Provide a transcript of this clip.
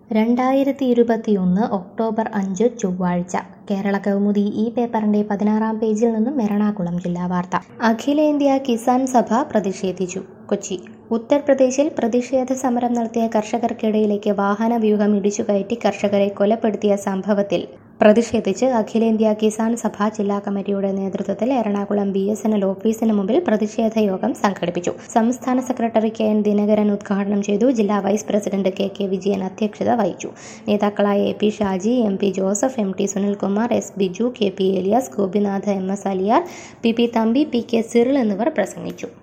രണ്ടായിരത്തി ഇരുപത്തിയൊന്ന് ഒക്ടോബർ അഞ്ച് ചൊവ്വാഴ്ച കേരള കൗമുദി ഈ പേപ്പറിന്റെ പതിനാറാം പേജിൽ നിന്നും എറണാകുളം ജില്ലാ വാർത്ത അഖിലേന്ത്യാ കിസാൻ സഭ പ്രതിഷേധിച്ചു കൊച്ചി ഉത്തർപ്രദേശിൽ പ്രതിഷേധ സമരം നടത്തിയ കർഷകർക്കിടയിലേക്ക് വാഹന വ്യൂഹം ഇടിച്ചുകയറ്റി കർഷകരെ കൊലപ്പെടുത്തിയ സംഭവത്തിൽ പ്രതിഷേധിച്ച് അഖിലേന്ത്യാ കിസാൻ സഭ ജില്ലാ കമ്മിറ്റിയുടെ നേതൃത്വത്തിൽ Ernakulam B S N L ഓഫീസിന് മുമ്പിൽ പ്രതിഷേധ യോഗം സംഘടിപ്പിച്ചു സംസ്ഥാന സെക്രട്ടറി കെ എൻ ദിനകരൻ ഉദ്ഘാടനം ചെയ്തു ജില്ലാ vice president K K Vijayan അധ്യക്ഷത വഹിച്ചു നേതാക്കളായ A P Shaji M P Joseph M T Sunilkumar S Biju K P Elias Gopinath M S Aliyar P P Thampi P K Cyril എന്നിവർ പ്രസംഗിച്ചു